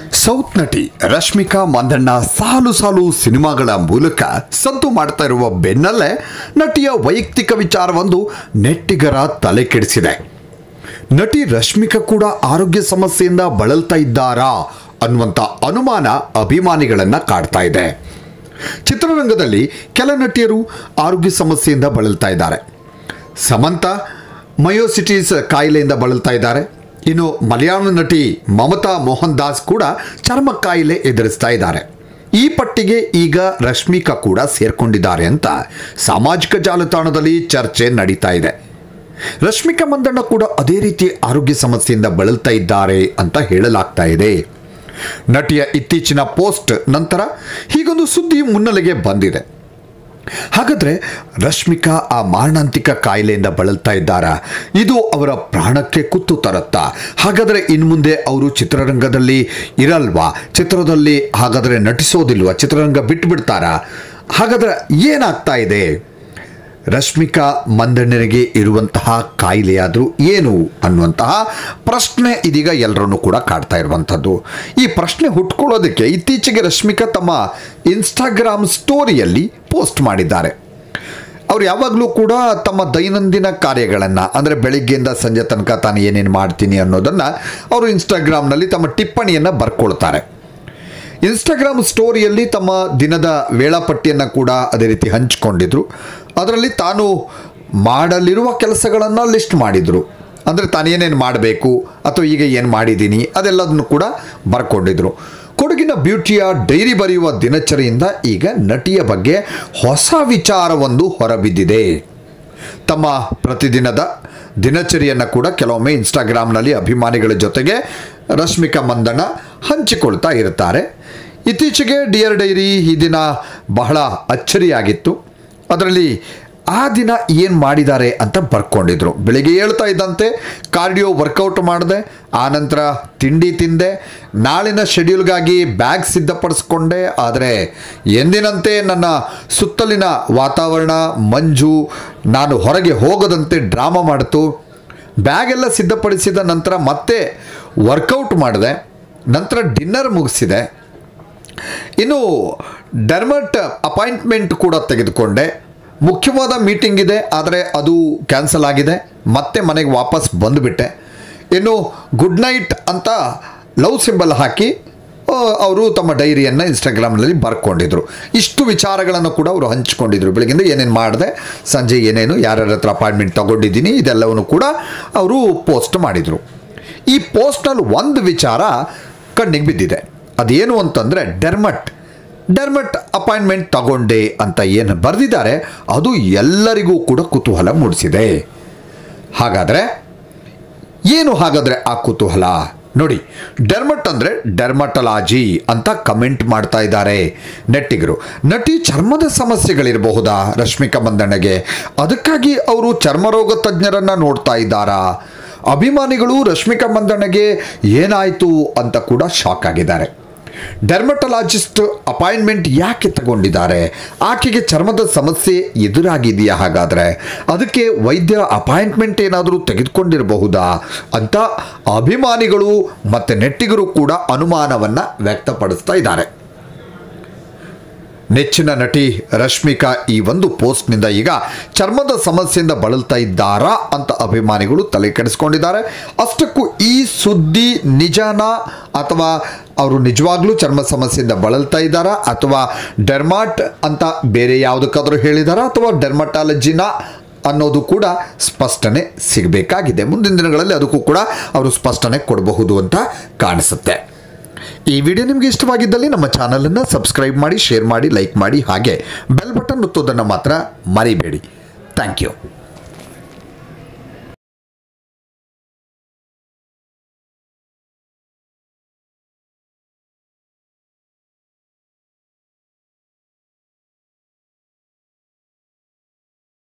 south ನಟಿ ರಶ್ಮಿಕಾ ಮಂದಣ್ಣ ಸಾಲು ಸಾಲು ಸಿನಿಮಾಗಳ ಮೂಲಕ ಸದ್ದು ಮಾಡ್ತಾ ಇರುವ ಬೆನ್ನಲ್ಲೇ ನಟಿಯ ವೈಯಕ್ತಿಕ ವಿಚಾರವೊಂದು ನೆಟ್ಟಿಗರ ತಲೆ ಕೆಡಿಸಿದೆ ನಟಿ ರಶ್ಮಿಕಾ ಕೂಡ ಆರೋಗ್ಯ ಸಮಸ್ಯೆಯಿಂದ ಬಳಲ್ತಾ ಇದ್ದಾರಾ ಅನ್ನುವಂಥ ಅನುಮಾನ ಅಭಿಮಾನಿಗಳನ್ನ ಕಾಡ್ತಾ ಇದೆ ಚಿತ್ರರಂಗದಲ್ಲಿ ಕೆಲ ನಟಿಯರು ಆರೋಗ್ಯ ಸಮಸ್ಯೆಯಿಂದ ಬಳಲ್ತಾ ಇದ್ದಾರೆ ಸಮಂತ ಮಯೋಸಿಟೀಸ್ ಕಾಯಿಲೆಯಿಂದ ಬಳಲ್ತಾ ಇದ್ದಾರೆ ಇನ್ನು ಮಲಯಾಳ ನಟಿ ಮಮತಾ ಮೋಹನ್ ದಾಸ್ ಕೂಡ ಚರ್ಮ ಕಾಯಿಲೆ ಎದುರಿಸ್ತಾ ಇದ್ದಾರೆ ಈ ಪಟ್ಟಿಗೆ ಈಗ ರಶ್ಮಿಕಾ ಕೂಡ ಸೇರ್ಕೊಂಡಿದ್ದಾರೆ ಅಂತ ಸಾಮಾಜಿಕ ಜಾಲತಾಣದಲ್ಲಿ ಚರ್ಚೆ ನಡೀತಾ ಇದೆ ರಶ್ಮಿಕಾ ಮಂದಣ್ಣ ಕೂಡ ಅದೇ ರೀತಿ ಆರೋಗ್ಯ ಸಮಸ್ಯೆಯಿಂದ ಬಳಲ್ತಾ ಇದ್ದಾರೆ ಅಂತ ಹೇಳಲಾಗ್ತಾ ಇದೆ ನಟಿಯ ಇತ್ತೀಚಿನ ಪೋಸ್ಟ್ ನಂತರ ಹೀಗೊಂದು ಸುದ್ದಿ ಮುನ್ನೆಲೆಗೆ ಬಂದಿದೆ ಹಾಗಾದ್ರೆ ರಶ್ಮಿಕಾ ಆ ಮಾರಣಾಂತಿಕ ಕಾಯಿಲೆಯಿಂದ ಬಳಲ್ತಾ ಇದ್ದಾರಾ ಇದು ಅವರ ಪ್ರಾಣಕ್ಕೆ ಕುತ್ತು ತರುತ್ತಾ ಹಾಗಾದ್ರೆ ಇನ್ನು ಮುಂದೆ ಅವರು ಚಿತ್ರರಂಗದಲ್ಲಿ ಇರಲ್ವಾ ಚಿತ್ರದಲ್ಲಿ ಹಾಗಾದ್ರೆ ನಟಿಸೋದಿಲ್ವಾ ಚಿತ್ರರಂಗ ಬಿಟ್ಬಿಡ್ತಾರಾ ಹಾಗಾದ್ರೆ ಏನಾಗ್ತಾ ಇದೆ ರಶ್ಮಿಕಾ ಮಂದಣ್ಣನಿಗೆ ಇರುವಂತಹ ಕಾಯಿಲೆಯಾದರೂ ಏನು ಅನ್ನುವಂತಹ ಪ್ರಶ್ನೆ ಇದೀಗ ಎಲ್ಲರನ್ನೂ ಕೂಡ ಕಾಡ್ತಾ ಇರುವಂಥದ್ದು ಈ ಪ್ರಶ್ನೆ ಹುಟ್ಕೊಳ್ಳೋದಕ್ಕೆ ಇತ್ತೀಚೆಗೆ ರಶ್ಮಿಕಾ ತಮ್ಮ ಇನ್ಸ್ಟಾಗ್ರಾಮ್ ಸ್ಟೋರಿಯಲ್ಲಿ ಪೋಸ್ಟ್ ಮಾಡಿದ್ದಾರೆ ಅವ್ರು ಯಾವಾಗಲೂ ಕೂಡ ತಮ್ಮ ದೈನಂದಿನ ಕಾರ್ಯಗಳನ್ನು ಅಂದರೆ ಬೆಳಿಗ್ಗೆಯಿಂದ ಸಂಜೆ ತನಕ ತಾನು ಏನೇನು ಮಾಡ್ತೀನಿ ಅನ್ನೋದನ್ನು ಅವರು ಇನ್ಸ್ಟಾಗ್ರಾಮ್ನಲ್ಲಿ ತಮ್ಮ ಟಿಪ್ಪಣಿಯನ್ನು ಬರ್ಕೊಳ್ತಾರೆ ಇನ್ಸ್ಟಾಗ್ರಾಮ್ ಸ್ಟೋರಿಯಲ್ಲಿ ತಮ್ಮ ದಿನದ ವೇಳಾಪಟ್ಟಿಯನ್ನು ಕೂಡ ಅದೇ ರೀತಿ ಹಂಚಿಕೊಂಡಿದ್ರು ಅದರಲ್ಲಿ ತಾನು ಮಾಡಲಿರುವ ಕೆಲಸಗಳನ್ನು ಲಿಸ್ಟ್ ಮಾಡಿದರು ಅಂದರೆ ತಾನು ಏನೇನು ಮಾಡಬೇಕು ಅಥವಾ ಈಗ ಏನು ಮಾಡಿದ್ದೀನಿ ಅದೆಲ್ಲದನ್ನು ಕೂಡ ಬರ್ಕೊಂಡಿದ್ರು ಕೊಡಗಿನ ಬ್ಯೂಟಿಯ ಡೈರಿ ಬರೆಯುವ ದಿನಚರಿಯಿಂದ ಈಗ ನಟಿಯ ಬಗ್ಗೆ ಹೊಸ ವಿಚಾರವೊಂದು ಹೊರಬಿದ್ದಿದೆ ತಮ್ಮ ಪ್ರತಿದಿನದ ದಿನಚರಿಯನ್ನು ಕೂಡ ಕೆಲವೊಮ್ಮೆ ಇನ್ಸ್ಟಾಗ್ರಾಮ್ನಲ್ಲಿ ಅಭಿಮಾನಿಗಳ ಜೊತೆಗೆ ರಶ್ಮಿಕಾ ಮಂದಣ್ಣ ಹಂಚಿಕೊಳ್ತಾ ಇರ್ತಾರೆ ಇತ್ತೀಚೆಗೆ ಡಿಯರ್ ಡೈರಿ ಈ ದಿನ ಬಹಳ ಅಚ್ಚರಿಯಾಗಿತ್ತು ಅದರಲ್ಲಿ ಆ ದಿನ ಏನು ಮಾಡಿದ್ದಾರೆ ಅಂತ ಬರ್ಕೊಂಡಿದ್ರು ಬೆಳಿಗ್ಗೆ ಹೇಳ್ತಾ ಇದ್ದಂತೆ ಕಾರ್ಡಿಯೋ ವರ್ಕೌಟ್ ಮಾಡಿದೆ ಆನಂತರ ತಿಂಡಿ ತಿಂದೆ ನಾಳಿನ ಶೆಡ್ಯೂಲ್ಗಾಗಿ ಬ್ಯಾಗ್ ಸಿದ್ಧಪಡಿಸ್ಕೊಂಡೆ ಆದರೆ ಎಂದಿನಂತೆ ನನ್ನ ಸುತ್ತಲಿನ ವಾತಾವರಣ ಮಂಜು ನಾನು ಹೊರಗೆ ಹೋಗದಂತೆ ಡ್ರಾಮಾ ಮಾಡಿತು ಬ್ಯಾಗ್ ಎಲ್ಲ ಸಿದ್ಧಪಡಿಸಿದ ನಂತರ ಮತ್ತೆ ವರ್ಕೌಟ್ ಮಾಡಿದೆ ನಂತರ ಡಿನ್ನರ್ ಮುಗಿಸಿದೆ ಇನ್ನು ಡರ್ಮಟ್ ಅಪಾಯಿಂಟ್ಮೆಂಟ್ ಕೂಡ ತೆಗೆದುಕೊಂಡೆ ಮುಖ್ಯವಾದ ಮೀಟಿಂಗ್ ಇದೆ ಆದರೆ ಅದು ಕ್ಯಾನ್ಸಲ್ ಆಗಿದೆ ಮತ್ತೆ ಮನೆಗೆ ವಾಪಸ್ ಬಂದುಬಿಟ್ಟೆ ಇನ್ನು ಗುಡ್ ನೈಟ್ ಅಂತ ಲವ್ ಸಿಂಬಲ್ ಹಾಕಿ ಆ, ಅವರು ತಮ್ಮ ಡೈರಿಯನ್ನು ಇನ್ಸ್ಟಾಗ್ರಾಮ್ನಲ್ಲಿ ಬರ್ಕೊಂಡಿದ್ರು ಇಷ್ಟು ವಿಚಾರಗಳನ್ನು ಕೂಡ ಅವರು ಹಂಚಿಕೊಂಡಿದ್ರು ಬೆಳಗಿಂದ ಏನೇನು ಮಾಡಿದೆ ಸಂಜೆ ಏನೇನು ಯಾರ್ಯಾರ ಹತ್ರ ಅಪಾಯಿಂಟ್ಮೆಂಟ್ ತಗೊಂಡಿದ್ದೀನಿ ಇದೆಲ್ಲವನ್ನು ಕೂಡ ಅವರು ಪೋಸ್ಟ್ ಮಾಡಿದರು ಈ ಪೋಸ್ಟ್ನಲ್ಲಿ ಒಂದು ವಿಚಾರ ಕಣ್ಣಿಗೆ ಬಿದ್ದಿದೆ ಅದೇನು ಅಂತಂದರೆ ಡೆರ್ಮಟ್ ಡೆರ್ಮಟ್ ಅಪಾಯಿಂಟ್ಮೆಂಟ್ ತಗೊಂಡೆ ಅಂತ ಏನು ಬರೆದಿದ್ದಾರೆ ಅದು ಎಲ್ಲರಿಗೂ ಕೂಡ ಕುತೂಹಲ ಮೂಡಿಸಿದೆ ಹಾಗಾದರೆ ಏನು ಹಾಗಾದರೆ ಆ ಕುತೂಹಲ ನೋಡಿ ಡೆರ್ಮಟ್ ಅಂದರೆ ಡೆರ್ಮಟಲಾಜಿ ಅಂತ ಕಮೆಂಟ್ ಮಾಡ್ತಾ ಇದ್ದಾರೆ ನೆಟ್ಟಿಗರು ನಟಿ ಚರ್ಮದ ಸಮಸ್ಯೆಗಳಿರಬಹುದಾ ರಶ್ಮಿಕಾ ಮಂದಣ್ಣಗೆ ಅದಕ್ಕಾಗಿ ಅವರು ಚರ್ಮರೋಗ ತಜ್ಞರನ್ನ ನೋಡ್ತಾ ಇದ್ದಾರಾ ಅಭಿಮಾನಿಗಳು ರಶ್ಮಿಕಾ ಮಂದಣ್ಣಗೆ ಏನಾಯಿತು ಅಂತ ಕೂಡ ಶಾಕ್ ಆಗಿದ್ದಾರೆ ಡೆರ್ಮಟಲಾಜಿಸ್ಟ್ ಅಪಾಯಿಂಟ್ಮೆಂಟ್ ಯಾಕೆ ತಗೊಂಡಿದ್ದಾರೆ ಆಕೆಗೆ ಚರ್ಮದ ಸಮಸ್ಯೆ ಎದುರಾಗಿದೆಯಾ ಹಾಗಾದರೆ ಅದಕ್ಕೆ ವೈದ್ಯರ ಅಪಾಯಿಂಟ್ಮೆಂಟ್ ಏನಾದರೂ ತೆಗೆದುಕೊಂಡಿರಬಹುದಾ ಅಂತ ಅಭಿಮಾನಿಗಳು ಮತ್ತು ನೆಟ್ಟಿಗರು ಕೂಡ ಅನುಮಾನವನ್ನು ವ್ಯಕ್ತಪಡಿಸ್ತಾ ಇದ್ದಾರೆ ನೆಚ್ಚಿನ ನಟಿ ರಶ್ಮಿಕಾ ಈ ಒಂದು ಪೋಸ್ಟ್ನಿಂದ ಈಗ ಚರ್ಮದ ಸಮಸ್ಯೆಯಿಂದ ಬಳಲ್ತಾ ಇದ್ದಾರಾ ಅಂತ ಅಭಿಮಾನಿಗಳು ತಲೆ ಕೆಡಿಸ್ಕೊಂಡಿದ್ದಾರೆ ಅಷ್ಟಕ್ಕೂ ಈ ಸುದ್ದಿ ನಿಜನಾ ಅಥವಾ ಅವರು ನಿಜವಾಗ್ಲೂ ಚರ್ಮ ಸಮಸ್ಯೆಯಿಂದ ಬಳಲ್ತಾ ಇದ್ದಾರಾ ಅಥವಾ ಡೆರ್ಮಾಟ್ ಅಂತ ಬೇರೆ ಯಾವುದಕ್ಕಾದರೂ ಹೇಳಿದಾರಾ ಅಥವಾ ಡೆರ್ಮಟಾಲಜಿನ ಅನ್ನೋದು ಕೂಡ ಸ್ಪಷ್ಟನೆ ಸಿಗಬೇಕಾಗಿದೆ ಮುಂದಿನ ದಿನಗಳಲ್ಲಿ ಅದಕ್ಕೂ ಕೂಡ ಅವರು ಸ್ಪಷ್ಟನೆ ಕೊಡಬಹುದು ಅಂತ ಕಾಣಿಸುತ್ತೆ ಈ ವಿಡಿಯೋ ನಿಮಗೆ ಇಷ್ಟವಾಗಿದ್ದಲ್ಲಿ ನಮ್ಮ ಚಾನಲನ್ನು ಸಬ್ಸ್ಕ್ರೈಬ್ ಮಾಡಿ ಶೇರ್ ಮಾಡಿ ಲೈಕ್ ಮಾಡಿ ಹಾಗೆ ಬೆಲ್ ಬಟನ್ ಒತ್ತೋದನ್ನು ಮಾತ್ರ ಮರಿಬೇಡಿ ಥ್ಯಾಂಕ್ ಯು